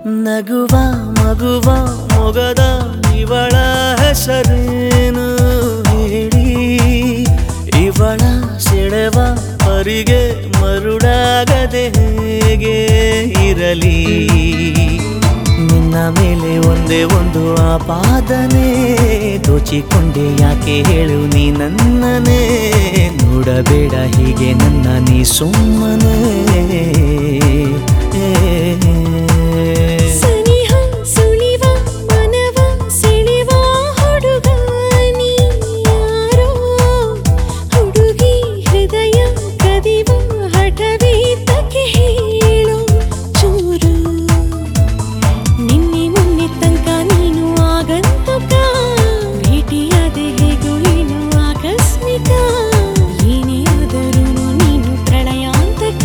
ನಗುವ ಮಗುವ ಮೊಗದ ಇವಳ ಹೆಸರೇನು ಹೇಳಿ ಇವಳ ಸೆಳೆವ ಪರಿಗೆ ಮರುಳಾಗದೆ ಹೇಗೆ ಇರಲಿ ನಿನ್ನ ಮೇಲೆ ಒಂದೇ ಒಂದು ಆಪಾದನೆ ದೋಚಿಕೊಂಡೆ ಯಾಕೆ ಹೇಳು ನೀ ನನ್ನನೇ ನೋಡಬೇಡ ಹೀಗೆ ನನ್ನ ನೀ ಸುಮ್ಮನೆ ಸನಿಹ ಸುಳಿವ ಮನವ ಸೆಳೆವ ಹುಡುಗ ನೀ ಯಾರೋ ಹುಡುಗಿ ಹೃದಯ ಕದಿವ ಹಠವೇ ತಕ್ಕೆ ಹೇಳು ಚೂರು ನಿನ್ನೆ ಮೊನ್ನೆ ತನಕ ನೀನು ಆಗಂತುಕ ಭೇಟಿಯಾದೆ ಹೇಗೂ ಏನು ಆಕಸ್ಮಿಕ ಏನೇ ಆದರೂ ನೀನು ಪ್ರಳಯಾಂತಕ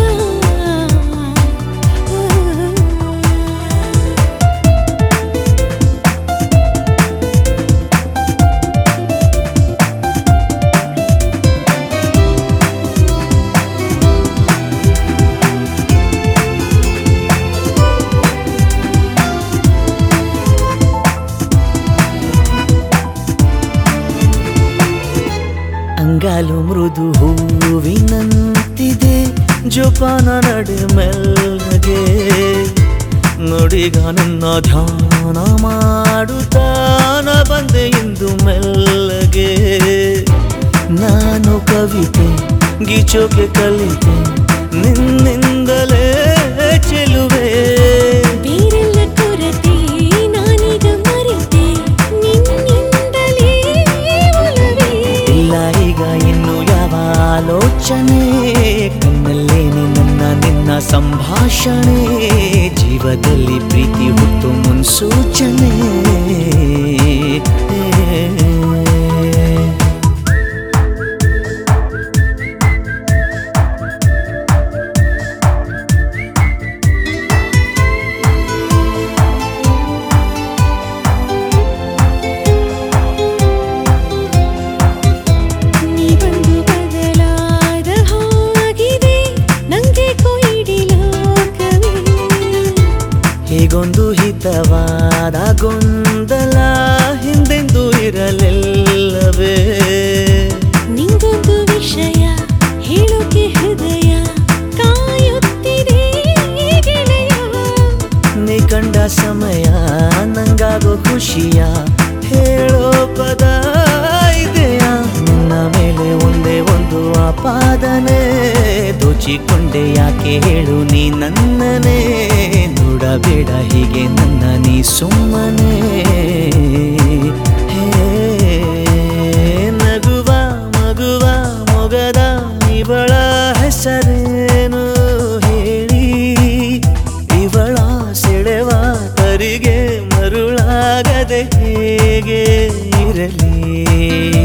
ಅಂಗಾಲು ಮೃದು ಹೂವಿನಂತಿದೆ ಜೋಪಾನ ನಡೆ ಮೆಲ್ಲಗೆ ನುಡಿಗ ನನ್ನ ಧ್ಯಾನ ಮಾಡುತ್ತಾನ ಬಂದೆ ಇಂದು ಮೆಲ್ಲಗೆ ನಾನು ಕವಿತೆ ಗೀಚೋಕೆ ಕಲಿತೆ ನಿನ್ನಿಂದಲೇ ಚೆಲುವೆ ಬೇರೆಲ್ಲ ಕೊರತೆ ನಾನೀಗ ಮರೆತೆ ನಿನ್ನಿಂದಲೇ ಒಲವೇ ಇಲ್ಲ ಈಗ ಇನ್ನು ಯಾವ ಆಲೋಚನೆ ಕಣ್ಣಲ್ಲೇನೆ ನನ್ನ ನಿನ್ನ ಸಂಭಾಷಣೆ ಜೀವದಲ್ಲಿ ಪ್ರೀತಿ ಹುಟ್ಟು ಮುನ್ಸೂಚನೆ ನೀ ಬಂದು ಬದಲಾದ ಹಾಗಿದೆ ನಂಗೆ ಕೊಯ್ಡಿಲೋಕವೇ ಹೀಗೊಂದು ಹಿತವಾದ ಗೊಂದಲ ಹಿಂದೆಂದು ಇರಲಿಲ್ಲವೇ ನಿಂಗೊಂದು ವಿಷಯ ಹೇಳೋಕೆ ಹೃದಯ ಕಾಯುತ್ತಿದೆ ಗೆಳೆಯ ನೀ ಕಂಡ ಸಮಯ ನಂಗಾಗೋ ಖುಷಿಯ ಹೇಳೋ ಪದ ಇದೆಯಾ ನಿನ್ನ ಮೇಲೆ ಒಂದೇ ಒಂದು ಆಪಾದನೆ ದೋಚಿಕೊಂಡೆ ಯಾಕೆ ಹೇಳು ನೀ ನನ್ನನೇ ನೋಡಬೇಡ ಹೀಗೆ ನನ್ನ ನೀ ಸುಮ್ಮನೆ ಹೇ ನಗುವ ಮಗುವ ಮೊಗದ ಇವಳ ಹೆಸರೇನು ಹೇಳಿ ಇವಳ ಸೆಳೆವ ತರಿಗೆ ಮರುಳಾಗದೆ ಹೇಗೆ ಇರಲಿ